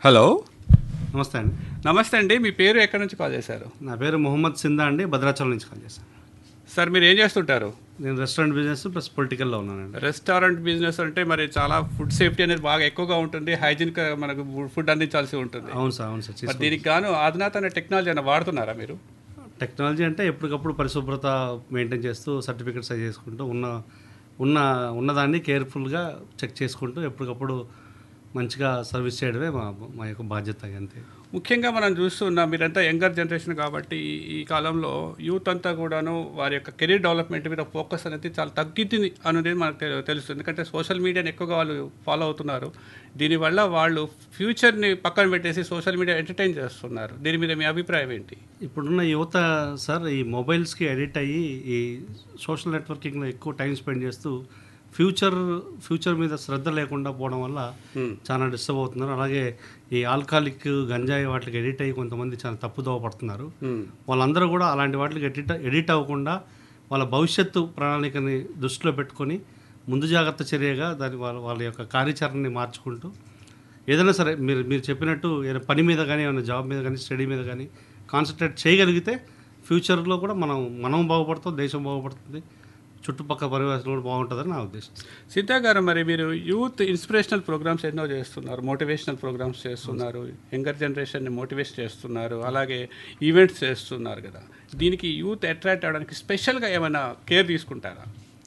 hello నమస్తే అండి నమస్తే అండి మీ పేరు ఎక్కడి నుంచి కాల్ చేశారు నా పేరు మొహమ్మద్ సిందా అండి భద్రాచలం నుంచి కాల్ చేశాను సార్ మీరు ఏం చేస్తుంటారు నేను రెస్టారెంట్ బిజినెస్ ప్లస్ పొలిటికల్లో ఉన్నానండి రెస్టారెంట్ బిజినెస్ అంటే మరి చాలా ఫుడ్ సేఫ్టీ అనేది బాగా ఎక్కువగా ఉంటుంది హైజీన్ మనకు ఫుడ్ అందించాల్సి ఉంటుంది అవును సార్ అవును సార్ మరి చేసుకో దీనికి గాను అధునాతన టెక్నాలజీ అయినా వాడుతున్నారా మీరు టెక్నాలజీ అంటే ఎప్పటికప్పుడు పరిశుభ్రత మెయింటైన్ చేస్తూ సర్టిఫికెట్స్ అవి చేసుకుంటూ ఉన్న ఉన్న ఉన్నదాన్ని కేర్ఫుల్గా చెక్ చేసుకుంటూ ఎప్పటికప్పుడు మంచిగా సర్వీస్ చేయడమే మా మా యొక్క బాధ్యత అంతే ముఖ్యంగా మనం చూస్తున్నాం మీరంతా యంగర్ జనరేషన్ కాబట్టి ఈ- ఈ కాలంలో యూత్ అంతా కూడాను వారి యొక్క కెరీర్ డెవలప్మెంట్ మీద ఫోకస్ అనేది చాలా తగ్గింది అనేది మనకు తె- తెలుస్తుంది ఎందుకంటే సోషల్ మీడియాని ఎక్కువగా వాళ్ళు ఫాలో అవుతున్నారు దీనివల్ల వాళ్ళు ఫ్యూచర్ని పక్కన పెట్టేసి సోషల్ మీడియా ఎంటర్టైన్ చేస్తున్నారు దీని మీద మీ అభిప్రాయం ఏంటి ఇప్పుడున్న యువత సార్ ఈ మొబైల్స్కి ఎడిట్ అయ్యి ఈ సోషల్ నెట్వర్కింగ్లో ఎక్కువ టైం స్పెండ్ చేస్తూ ఫ్యూచర్ ఫ్యూచర్ మీద శ్రద్ధ లేకుండా పోవడం వల్ల చాలా డిస్టర్బ్ అవుతున్నారు అలాగే ఈ ఆల్కహాలిక్ గంజాయి వాటికి ఎడిట్ అయ్యి కొంతమంది చాలా తప్పుదోవ పడుతున్నారు వాళ్ళందరూ కూడా అలాంటి వాటికి ఎడిట్ ఎడిట్ అవ్వకుండా వాళ్ళ భవిష్యత్తు ప్రణాళికని దృష్టిలో పెట్టుకొని ముందు జాగ్రత్త చర్యగా దాని వాళ్ళ వాళ్ళ యొక్క కార్యాచరణని మార్చుకుంటూ ఏదైనా సరే మీరు మీరు చెప్పినట్టు ఏదైనా పని మీద కానీ ఏమైనా జాబ్ మీద కానీ స్టడీ మీద కానీ కాన్సన్ట్రేట్ చేయగలిగితే ఫ్యూచర్లో కూడా మనం మనం బాగుపడతాం దేశం బాగుపడుతుంది చుట్టుపక్కల పరివేశం కూడా బాగుంటుందని నా ఉద్దేశం సీతా గారు మరి మీరు యూత్ ఇన్స్పిరేషనల్ ప్రోగ్రామ్స్ ఎన్నో చేస్తున్నారు మోటివేషనల్ ప్రోగ్రామ్స్ చేస్తున్నారు యంగర్ జనరేషన్ని మోటివేట్ చేస్తున్నారు అలాగే ఈవెంట్స్ చేస్తున్నారు కదా దీనికి యూత్ అట్రాక్ట్ అవ్వడానికి స్పెషల్గా ఏమైనా కేర్ తీసుకుంటారా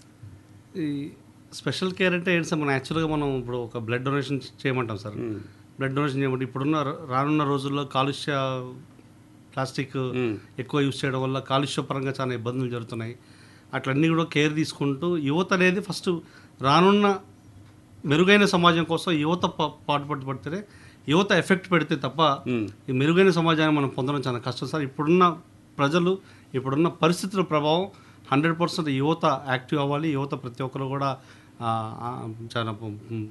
ఈ స్పెషల్ కేర్ అంటే ఏంటి సార్ మనం యాక్చువల్గా మనం ఇప్పుడు ఒక బ్లడ్ డొనేషన్ చేయమంటాం సార్ బ్లడ్ డొనేషన్ చేయమంటే ఇప్పుడున్న రానున్న రోజుల్లో కాలుష్య ప్లాస్టిక్ ఎక్కువ యూజ్ చేయడం వల్ల కాలుష్య పరంగా చాలా ఇబ్బందులు జరుగుతున్నాయి అట్లన్నీ కూడా కేర్ తీసుకుంటూ యువత అనేది ఫస్ట్ రానున్న మెరుగైన సమాజం కోసం యువత ప- పాటుపడి పడితేనే యువత ఎఫెక్ట్ పెడితే తప్ప ఈ మెరుగైన సమాజాన్ని మనం పొందడం చాలా కష్టం సార్ ఇప్పుడున్న ప్రజలు ఇప్పుడున్న పరిస్థితుల ప్రభావం హండ్రెడ్ పర్సెంట్ యువత యాక్టివ్ అవ్వాలి యువత ప్రతి ఒక్కరు కూడా ఆ, ఆ, చాలా ఉమ్,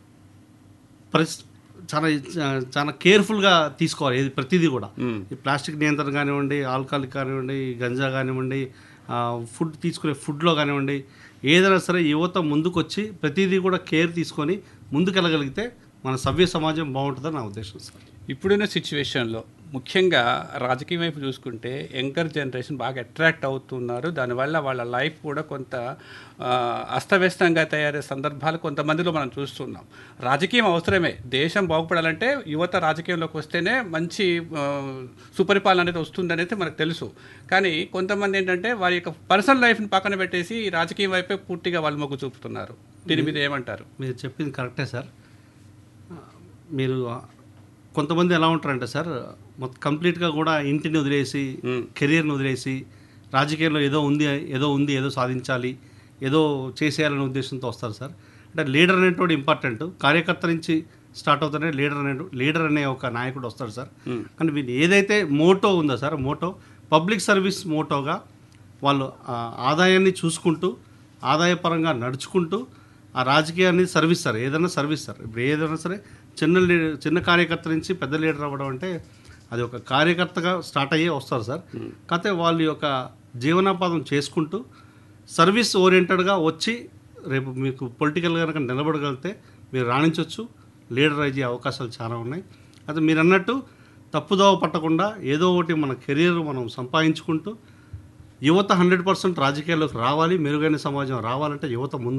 పరిస్ చాలా చాలా కేర్ఫుల్గా తీసుకోవాలి ఏది ప్రతిదీ కూడా ఈ ప్లాస్టిక్ నియంత్రణ కానివ్వండి ఆల్కహాల్ కానివ్వండి ఈ గంజా కానివ్వండి ఆ, ఫుడ్ తీసుకునే ఫుడ్లో కానివ్వండి ఏదైనా సరే యువత ముందుకొచ్చి ప్రతిదీ కూడా కేర్ తీసుకొని ముందుకెళ్ళగలిగితే మన సభ్య సమాజం బాగుంటుందని నా ఉద్దేశం సార్ ఇప్పుడున్న సిచ్యువేషన్లో ముఖ్యంగా రాజకీయం వైపు చూసుకుంటే యంగర్ జనరేషన్ బాగా అట్రాక్ట్ అవుతున్నారు దానివల్ల వాళ్ళ లైఫ్ కూడా కొంత ఆ, అస్తవ్యస్తంగా తయారయ్యే సందర్భాలు కొంతమందిలో మనం చూస్తున్నాం రాజకీయం అవసరమే దేశం బాగుపడాలంటే యువత రాజకీయంలోకి వస్తేనే మంచి ఆ, సుపరిపాలన అనేది వస్తుందనేది మనకు తెలుసు కానీ కొంతమంది ఏంటంటే వారి యొక్క పర్సనల్ లైఫ్ని పక్కన పెట్టేసి ఈ రాజకీయం వైపే పూర్తిగా వాళ్ళు మొగ్గు చూపుతున్నారు దీని మీద ఏమంటారు మీరు చెప్పింది కరెక్టే సార్ ఆ, మీరు కొంతమంది ఎలా ఉంటారంటే సార్ మొత్తం కంప్లీట్గా కూడా ఇంటిని వదిలేసి కెరీర్ని వదిలేసి రాజకీయంలో ఏదో ఉంది ఏదో ఉంది ఏదో సాధించాలి ఏదో చేసేయాలనే ఉద్దేశంతో వస్తారు సార్ అంటే లీడర్ అనేటువంటి ఇంపార్టెంట్ కార్యకర్త నుంచి స్టార్ట్ అవుతానే లీడర్ అనే లీడర్ అనే ఒక నాయకుడు వస్తాడు సార్ కానీ వీళ్ళు ఏదైతే మోటో ఉందో సార్ మోటో పబ్లిక్ సర్వీస్ మోటోగా వాళ్ళు ఆ ఆదాయాన్ని చూసుకుంటూ ఆదాయపరంగా నడుచుకుంటూ ఆ రాజకీయాన్ని సర్వీస్ సార్ ఏదైనా సర్వీస్ సార్ ఇప్పుడు ఏదైనా సరే చిన్న లీడర్ చిన్న కార్యకర్త నుంచి పెద్ద లీడర్ అవ్వడం అంటే అది ఒక కార్యకర్తగా స్టార్ట్ అయ్యే వస్తారు సార్ కాకపోతే వాళ్ళ యొక్క జీవనోపాధం చేసుకుంటూ సర్వీస్ ఓరియంటెడ్గా వచ్చి రేపు మీకు పొలిటికల్గా కనుక నిలబడగలిగితే మీరు రాణించవచ్చు లీడర్ అయ్యే అవకాశాలు చాలా ఉన్నాయి అయితే మీరు అన్నట్టు తప్పుదోవ పట్టకుండా ఏదో ఒకటి మన కెరీర్ మనం సంపాదించుకుంటూ యువత హండ్రెడ్ పర్సెంట్ రాజకీయాల్లోకి రావాలి మెరుగైన సమాజం రావాలంటే యువత ముందు